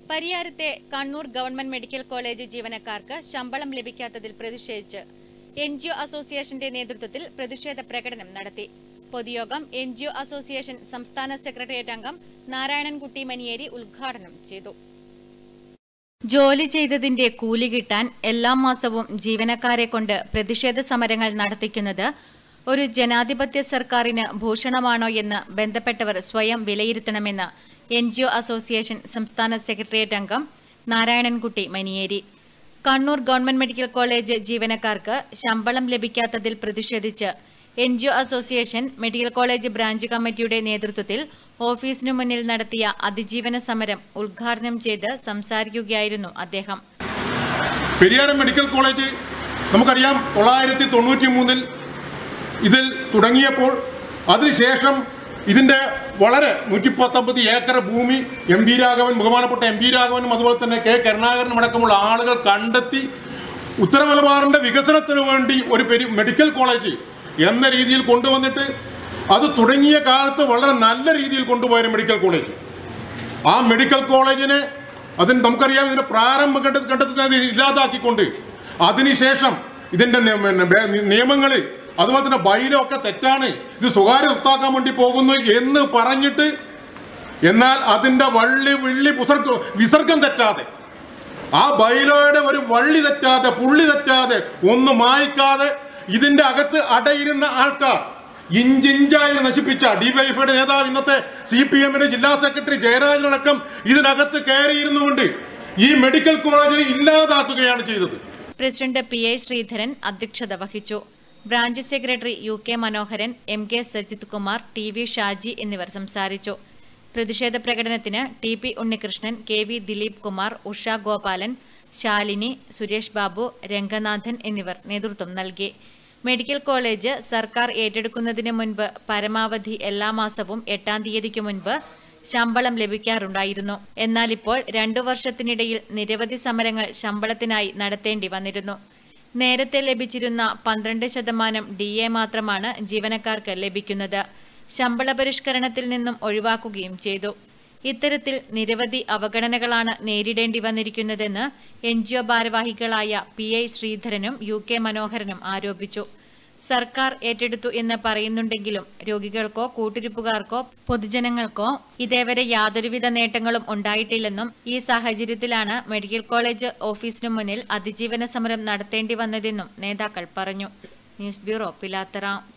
പരിയാരത്തെ Kannur government medical college ജീവനക്കാർക്ക് ശമ്പളം ലഭിക്കാത്തതിൽ പ്രതിഷേധിച്ച് എൻ ജി ഒ അസോസിയേഷന്റെ നേതൃത്വത്തിൽ പ്രതിഷേധ പ്രകടനം നടത്തി പൊതുയോഗം എൻ ജി ഒ അസോസിയേഷൻ സംസ്ഥാന സെക്രട്ടേറിയറ്റ് അംഗം നാരായണൻകുട്ടി മനിയേരി ഉദ്ഘാടനം ചെയ്തു ജോലി ചെയ്തതിന്റെ കൂലി കിട്ടാൻ എല്ലാ മാസവും ജീവനക്കാരെ കൊണ്ട് പ്രതിഷേധ സമരങ്ങൾ നടത്തിക്കുന്നത് ഒരു ജനാധിപത്യ സർക്കാരിന് ഭൂഷണമാണോ എന്ന് ബന്ധപ്പെട്ടവർ സ്വയം വിലയിരുത്തണമെന്ന് എൻ ജി ഒ അസോസിയേഷൻ സംസ്ഥാന സെക്രട്ടേറിയറ്റ് അംഗം Narayanankutty Maniyeri Kannur government medical college ജീവനക്കാർക്ക് ശമ്പളം ലഭിക്കാത്തതിൽ പ്രതിഷേധിച്ച് N G O association medical college branch കമ്മിറ്റിയുടെ നേതൃത്വത്തിൽ ഓഫീസിനു മുന്നിൽ നടത്തിയ അതിജീവന സമരം ഉദ്ഘാടനം ചെയ്ത് സംസാരിക്കുകയായിരുന്നു അദ്ദേഹം പെരിയാരം മെഡിക്കൽ കോളേജ് നമുക്കറിയാം തൊള്ളായിരത്തി തൊണ്ണൂറ്റി മൂന്നിൽ ഇതിൽ തുടങ്ങിയപ്പോൾ അതിനുശേഷം ഇതിൻ്റെ വളരെ നൂറ്റി പത്തൊമ്പത് ഏക്കർ ഭൂമി എം പി രാഘവൻ ബഹുമാനപ്പെട്ട എം പി രാഘവനും അതുപോലെ തന്നെ കെ കരുണാകരനും അടക്കമുള്ള ആളുകൾ കണ്ടെത്തി ഉത്തര മലബാറിൻ്റെ വികസനത്തിന് വേണ്ടി ഒരു പെരി മെഡിക്കൽ കോളേജ് എന്ന രീതിയിൽ കൊണ്ടുവന്നിട്ട് അത് തുടങ്ങിയ കാലത്ത് വളരെ നല്ല രീതിയിൽ കൊണ്ടുപോയ മെഡിക്കൽ കോളേജ് ആ മെഡിക്കൽ കോളേജിനെ അതിന് നമുക്കറിയാം ഇതിന്റെ പ്രാരംഭ ഘട്ട ഘട്ടത്തിൽ അത് ഇല്ലാതാക്കിക്കൊണ്ട് അതിനുശേഷം ഇതിന്റെ നിയമങ്ങൾ അതുപോലെ തന്നെ ബൈലോ ഒക്കെ തെറ്റാണ് ഇത് സ്വകാര്യ സ്വത്താക്കാൻ വേണ്ടി പോകുന്നു എന്ന് പറഞ്ഞിട്ട് എന്നാൽ അതിന്റെ വള്ളി വിള്ളി പുസർഗ വിസർഗം തെറ്റാതെ ആ ബൈലോയുടെ ഒരു വള്ളി തെറ്റാതെ പുള്ളി തെറ്റാതെ ഒന്ന് മായ്ക്കാതെ ഇതിന്റെ അകത്ത് അടയിരുന്ന ആൾക്കാർ ഇഞ്ചിഞ്ചായി നശിപ്പിച്ച ഡിവൈഎഫ്ഐയുടെ നേതാവ് ഇന്നത്തെ സി പി എമ്മിന്റെ ജില്ലാ സെക്രട്ടറി ജയരാജനടക്കം ഇതിനകത്ത് കയറിയിരുന്നുകൊണ്ട് ഈ മെഡിക്കൽ കോളേജിനെ ഇല്ലാതാക്കുകയാണ് ചെയ്തത് പ്രസിഡന്റ് പി ഐ ശ്രീധരൻ അധ്യക്ഷത വഹിച്ചു branch secretary U K Manoharan M K Sajith Kumar T V Shaji എന്നിവർ സംസാരിച്ചു പ്രതിഷേധ പ്രകടനത്തിന് T P Unnikrishnan K V Dileep Kumar Usha Gopalan Shalini Suresh Babu Ranganathan എന്നിവർ നേതൃത്വം നൽകി മെഡിക്കൽ കോളേജ് സർക്കാർ ഏറ്റെടുക്കുന്നതിന് മുൻപ് പരമാവധി എല്ലാ മാസവും എട്ടാം തീയതിക്ക് മുൻപ് ശമ്പളം ലഭിക്കാറുണ്ടായിരുന്നു എന്നാൽ ഇപ്പോൾ രണ്ടു വർഷത്തിനിടയിൽ നിരവധി സമരങ്ങൾ ശമ്പളത്തിനായി നടത്തേണ്ടി വന്നിരുന്നു നേരത്തെ ലഭിച്ചിരുന്ന പന്ത്രണ്ട് ശതമാനം ഡി എ മാത്രമാണ് ജീവനക്കാർക്ക് ലഭിക്കുന്നത് ശമ്പള പരിഷ്കരണത്തിൽ നിന്നും ഒഴിവാക്കുകയും ചെയ്തു ഇത്തരത്തിൽ നിരവധി അവഗണനകളാണ് നേരിടേണ്ടി വന്നിരിക്കുന്നതെന്ന് എൻ ജി ഒ ഭാരവാഹികളായ പി ഐ ശ്രീധരനും യു കെ മനോഹരനും ആരോപിച്ചു സർക്കാർ ഏറ്റെടുത്തു എന്ന് പറയുന്നുണ്ടെങ്കിലും രോഗികൾക്കോ കൂട്ടിരിപ്പുകാർക്കോ പൊതുജനങ്ങൾക്കോ ഇതേവരെ യാതൊരുവിധ നേട്ടങ്ങളും ഉണ്ടായിട്ടില്ലെന്നും ഈ സാഹചര്യത്തിലാണ് മെഡിക്കൽ കോളേജ് ഓഫീസിനു മുന്നിൽ അതിജീവന സമരം നടത്തേണ്ടി വന്നതെന്നും നേതാക്കൾ പറഞ്ഞു ന്യൂസ് ബ്യൂറോ പിലാത്തറ